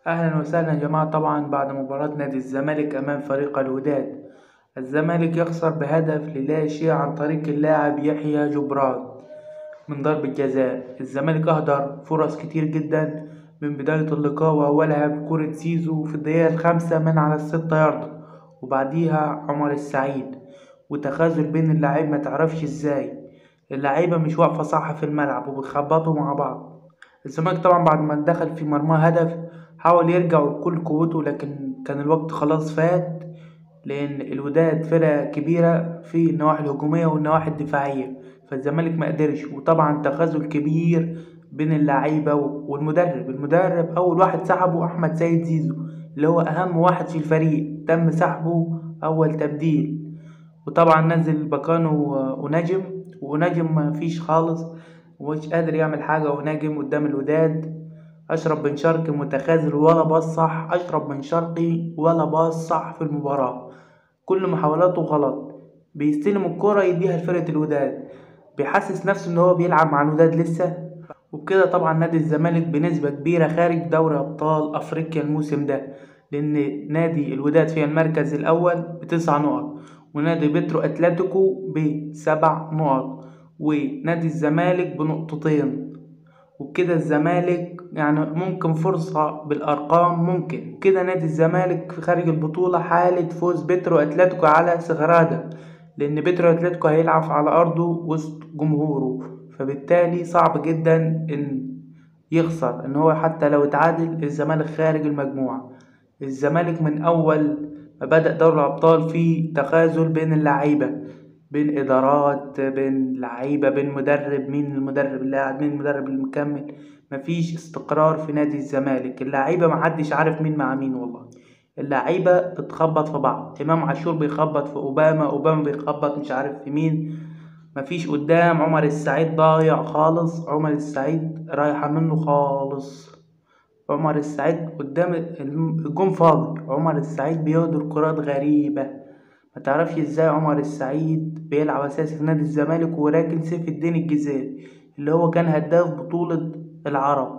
أهلا وسهلا يا جماعة طبعا بعد مباراة نادي الزمالك أمام فريق الوداد الزمالك يخسر بهدف للا شيء عن طريق اللاعب يحيى جبران من ضربة جزاء الزمالك أهدر فرص كتير جدا من بداية اللقاء وأولها بكرة زيزو في الدقيقة الخامسة من على الستة ياردة وبعديها عمر السعيد وتخاذل بين اللاعب متعرفش ازاي اللعيبة مش واقفة صح في الملعب وبيخبطوا مع بعض الزمالك طبعا بعد ما دخل في مرماه هدف حاول يرجع بكل قوته لكن كان الوقت خلاص فات لأن الوداد فرقة كبيرة في النواحي الهجومية والنواحي الدفاعية فالزمالك مقدرش وطبعا تخاذل كبير بين اللعيبة والمدرب المدرب أول واحد سحبه أحمد سيد زيزو اللي هو أهم واحد في الفريق تم سحبه أول تبديل وطبعا نزل بكانو ونجم ونجم مفيش خالص ومش قادر يعمل حاجة ونجم قدام الوداد أشرف بن شرقي متخاذل ولا باص صح أشرف بن شرقي ولا باص صح في المباراة كل محاولاته غلط بيستلم الكرة يديها لفرقة الوداد بيحسس نفسه إن هو بيلعب مع الوداد لسه وبكده طبعا نادي الزمالك بنسبة كبيرة خارج دوري أبطال أفريقيا الموسم ده لأن نادي الوداد في المركز الأول بتسع نقط ونادي بترو أتلتيكو بسبع نقط ونادي الزمالك بنقطتين وبكده الزمالك يعني ممكن فرصة بالأرقام ممكن كده نادي الزمالك في خارج البطولة حالة فوز بترو أتلتيكو على سغرادا لأن بترو أتلتيكو هيلعب على أرضه وسط جمهوره فبالتالي صعب جدا إن يخسر إن هو حتى لو اتعادل الزمالك خارج المجموعة الزمالك من أول ما بدأ دوري الأبطال في تخاذل بين اللعيبة بين إدارات بين لعيبة بين مدرب مين المدرب اللي قاعد مين المدرب اللي مكمل مفيش استقرار في نادي الزمالك اللعيبة محدش عارف مين مع مين والله اللعيبة بتخبط في بعض إمام عاشور بيخبط في أوباما أوباما بيخبط مش عارف في مين مفيش قدام عمر السعيد ضايع خالص عمر السعيد رايحة منه خالص عمر السعيد قدام الجون فاضي عمر السعيد بيهدر كرات غريبة متعرفش ازاي عمر السعيد بيلعب اساسي في نادي الزمالك وراكن سيف الدين الجزائري اللي هو كان هداف بطولة العرب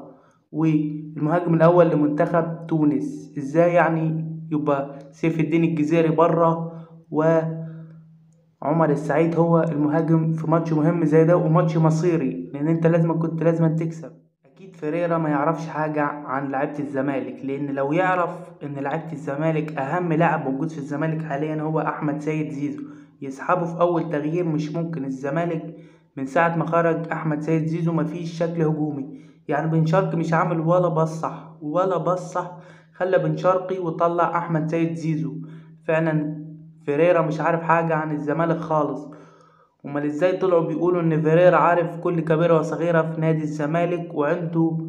والمهاجم الاول لمنتخب تونس ازاي يعني يبقى سيف الدين الجزائري بره وعمر السعيد هو المهاجم في ماتش مهم زي ده وماتش مصيري لان انت لازم كنت لازم تكسب اكيد فريرا ما يعرفش حاجة عن لعيبة الزمالك لان لو يعرف ان لعيبة الزمالك اهم لاعب موجود في الزمالك حاليا هو احمد سيد زيزو يسحبه في اول تغيير مش ممكن الزمالك من ساعة ما خرج احمد سيد زيزو مفيش شكل هجومي يعني بن شرقي مش عامل ولا باص صح ولا باص صح خلى بن شرقي وطلع احمد سيد زيزو فعلا فريرا مش عارف حاجة عن الزمالك خالص امال ازاي طلعوا بيقولوا ان فيريرا عارف كل كبيرة وصغيرة في نادي الزمالك وعنده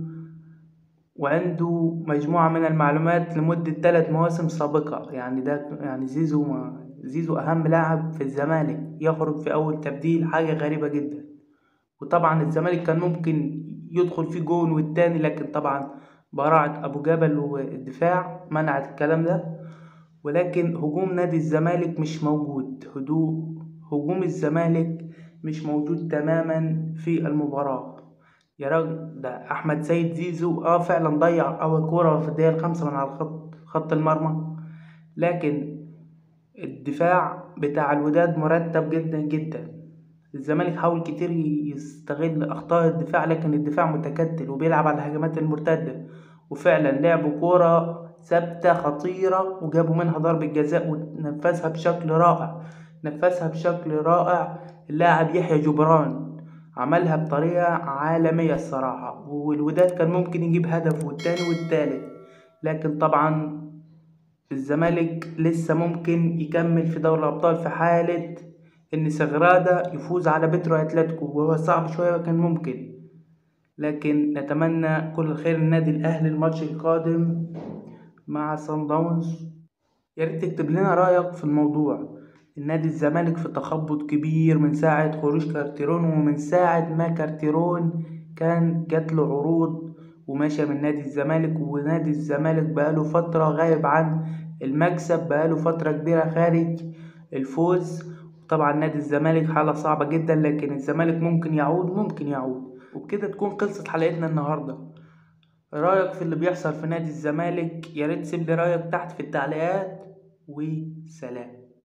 وعنده مجموعة من المعلومات لمدة ثلاث مواسم سابقة يعني ده يعني زيزو ما زيزو أهم لاعب في الزمالك يخرج في أول تبديل حاجة غريبة جدا وطبعا الزمالك كان ممكن يدخل فيه جون والتاني لكن طبعا براعة أبو جبل والدفاع منعت الكلام ده ولكن هجوم نادي الزمالك مش موجود هدوء هجوم الزمالك مش موجود تماما في المباراة يا راجل ده أحمد سيد زيزو اه فعلا ضيع أول كورة في الدقيقة الخامسة من على خط خط المرمى لكن الدفاع بتاع الوداد مرتب جدا جدا الزمالك حاول كتير يستغل أخطاء الدفاع لكن الدفاع متكتل وبيلعب على الهجمات المرتدة وفعلا لعبوا كورة ثابتة خطيرة وجابوا منها ضربة جزاء ونفذها بشكل رائع نفذها بشكل رائع اللاعب يحيى جبران عملها بطريقة عالمية الصراحة والوداد كان ممكن يجيب هدف والتاني والتالت لكن طبعا الزمالك لسه ممكن يكمل في دوري الأبطال في حالة إن سغرادا يفوز على بترو أتلتيكو وهو صعب شوية كان ممكن لكن نتمنى كل الخير للنادي الأهلي الماتش القادم مع صن داونز ياريت تكتب لنا رأيك في الموضوع النادي الزمالك في تخبط كبير من ساعة خروج كارتيرون ومن ساعة ما كارتيرون كان جاتله عروض وماشية من نادي الزمالك ونادي الزمالك بقاله فترة غايب عن المكسب بقاله فترة كبيرة خارج الفوز طبعا نادي الزمالك حالة صعبة جدا لكن الزمالك ممكن يعود ممكن يعود وبكده تكون خلصت حلقتنا النهاردة رأيك في اللي بيحصل في نادي الزمالك ياريت تسيبلي رأيك تحت في التعليقات وسلام